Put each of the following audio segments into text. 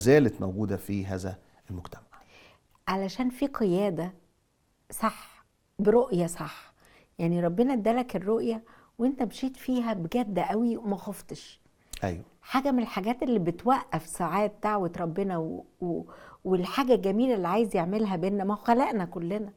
زالت موجوده في هذا المجتمع علشان في قيادة صح برؤية صح يعني ربنا ادالك الرؤية وانت مشيت فيها بجد قوي وما خفتش ايوه حاجة من الحاجات اللي بتوقف ساعات دعوة ربنا و... و... والحاجة الجميلة اللي عايز يعملها بينا ما هو خلقنا كلنا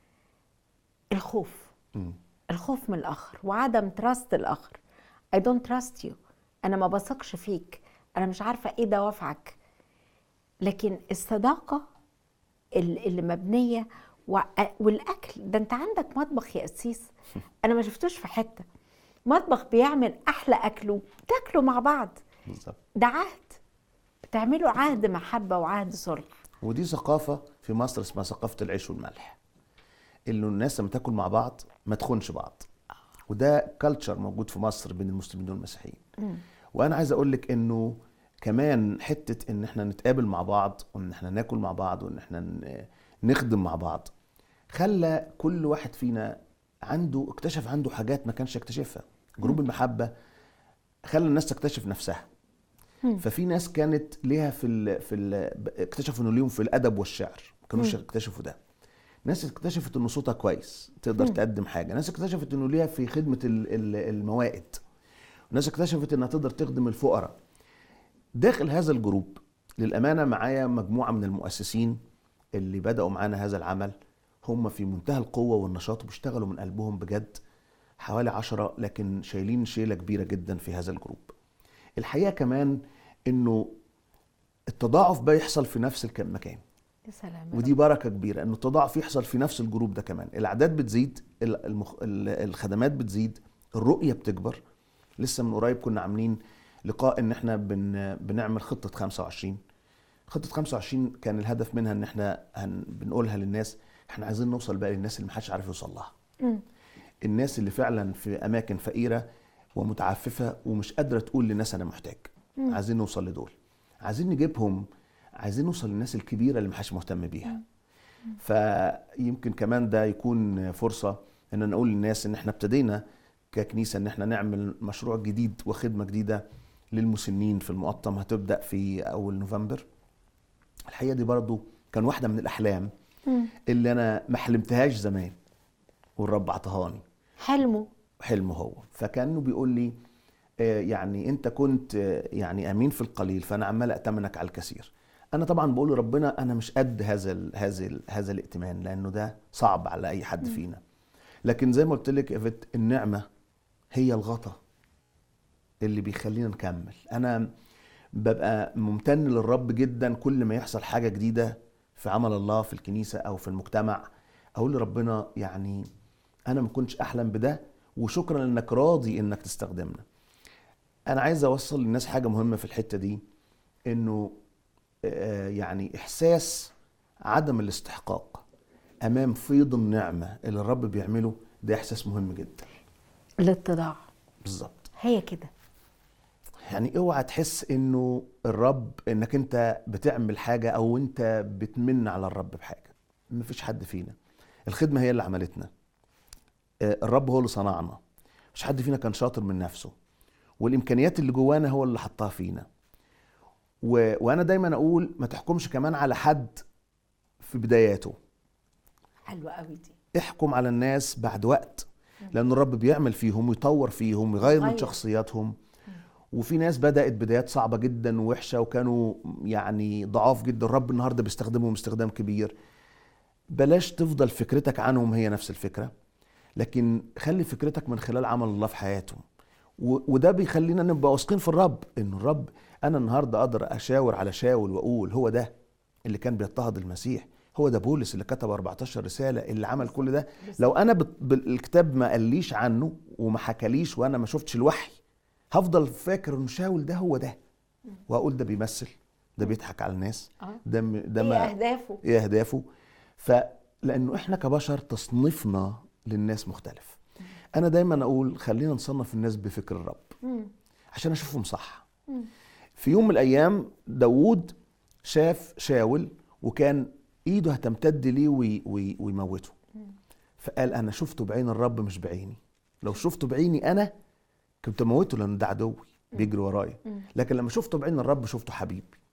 الخوف مم. الخوف من الآخر وعدم تراست الآخر I don't trust you أنا ما بثقش فيك أنا مش عارفة إيه دوافعك لكن الصداقة ال- اللي مبنية وع- والأكل ده أنت عندك مطبخ يا قسيس أنا ما شفتوش في حتة مطبخ بيعمل أحلى أكله تاكلوا مع بعض بالظبط ده عهد بتعملوا عهد محبة وعهد صلح ودي ثقافه في مصر اسمها ثقافه العيش والملح انه الناس لما تاكل مع بعض ما تخونش بعض وده كلتشر موجود في مصر بين المسلمين والمسيحيين وانا عايز اقول لك انه كمان حته ان احنا نتقابل مع بعض وان احنا ناكل مع بعض وان احنا ن- نخدم مع بعض خلى كل واحد فينا عنده اكتشف عنده حاجات ما كانش يكتشفها جروب المحبه خلى الناس تكتشف نفسها ففي ناس كانت ليها في ال في ال اكتشفوا انه ليهم في الادب والشعر ما كانوش يكتشفوا ده ناس اكتشفت انه صوتها كويس تقدر تقدم حاجه ناس اكتشفت انه ليها في خدمه ال- ال- الموائد ناس اكتشفت انها تقدر تخدم الفقراء داخل هذا الجروب للامانه معايا مجموعه من المؤسسين اللي بداوا معانا هذا العمل هم في منتهى القوه والنشاط وبيشتغلوا من قلبهم بجد حوالي عشرة لكن شايلين شيله كبيره جدا في هذا الجروب الحقيقه كمان انه التضاعف بقى يحصل في نفس الك- المكان يا سلام ودي بركه كبيره انه التضاعف يحصل في نفس الجروب ده كمان الاعداد بتزيد ال- المخ... ال- الخدمات بتزيد الرؤيه بتكبر لسه من قريب كنا عاملين لقاء ان احنا بن... بنعمل خطه 25 خطه 25 كان الهدف منها ان احنا هن... بنقولها للناس احنا عايزين نوصل بقى للناس اللي محدش عارف يوصل لها الناس اللي فعلا في اماكن فقيره ومتعففه ومش قادره تقول للناس انا محتاج عايزين نوصل لدول عايزين نجيبهم عايزين نوصل للناس الكبيره اللي محدش مهتم بيها فيمكن كمان ده يكون فرصه ان نقول للناس ان احنا ابتدينا ككنيسه ان احنا نعمل مشروع جديد وخدمه جديده للمسنين في المقطم هتبدا في اول نوفمبر الحقيقه دي برضو كان واحده من الاحلام اللي انا ما حلمتهاش زمان والرب عطاهاني حلمه حلمه هو فكانه بيقول لي آه، يعني انت كنت آه، يعني امين في القليل فانا عمال اتمنك على الكثير انا طبعا بقول لربنا انا مش قد هذا ال هذا ال هذا الائتمان لانه ده صعب على اي حد فينا لكن زي ما قلت لك يا فت النعمه هي الغطا اللي بيخلينا نكمل انا ببقى ممتن للرب جدا كل ما يحصل حاجه جديده في عمل الله في الكنيسه او في المجتمع اقول لربنا يعني انا ما كنتش احلم بده وشكرا انك راضي انك تستخدمنا انا عايز اوصل للناس حاجه مهمه في الحته دي انه آه، يعني احساس عدم الاستحقاق امام فيض النعمه اللي الرب بيعمله ده احساس مهم جدا الاتضاع بالظبط هي كده يعني اوعى تحس انه الرب انك انت بتعمل حاجه او انت بتمن على الرب بحاجه مفيش حد فينا الخدمه هي اللي عملتنا آه، الرب هو اللي صنعنا مش حد فينا كان شاطر من نفسه والامكانيات اللي جوانا هو اللي حطها فينا و... وانا دايما اقول ما تحكمش كمان على حد في بداياته حلوه قوي دي احكم على الناس بعد وقت لان الرب بيعمل فيهم ويطور فيهم ويغير من يغير. شخصياتهم وفي ناس بدات بدايات صعبه جدا ووحشه وكانوا يعني ضعاف جدا الرب النهارده بيستخدمهم استخدام كبير بلاش تفضل فكرتك عنهم هي نفس الفكره لكن خلي فكرتك من خلال عمل الله في حياتهم و- وده بيخلينا نبقى واثقين في الرب ان الرب انا النهارده اقدر اشاور على شاول واقول هو ده اللي كان بيضطهد المسيح هو ده بولس اللي كتب 14 رساله اللي عمل كل ده لو انا بت- بالكتاب ما قاليش عنه وما حكاليش وانا ما شفتش الوحي هفضل فاكر ان شاول ده هو ده واقول ده بيمثل ده بيضحك على الناس اه ده م- ده ايه ما اهدافه ايه اهدافه فلانه احنا كبشر تصنيفنا للناس مختلف انا دايما اقول خلينا نصنف الناس بفكر الرب مم. عشان اشوفهم صح في يوم من الايام داوود شاف شاول وكان ايده هتمتد ليه وي وي ويموته فقال انا شفته بعين الرب مش بعيني لو شفته بعيني انا كنت موته لان ده عدوي بيجري ورايا لكن لما شفته بعين الرب شفته حبيبي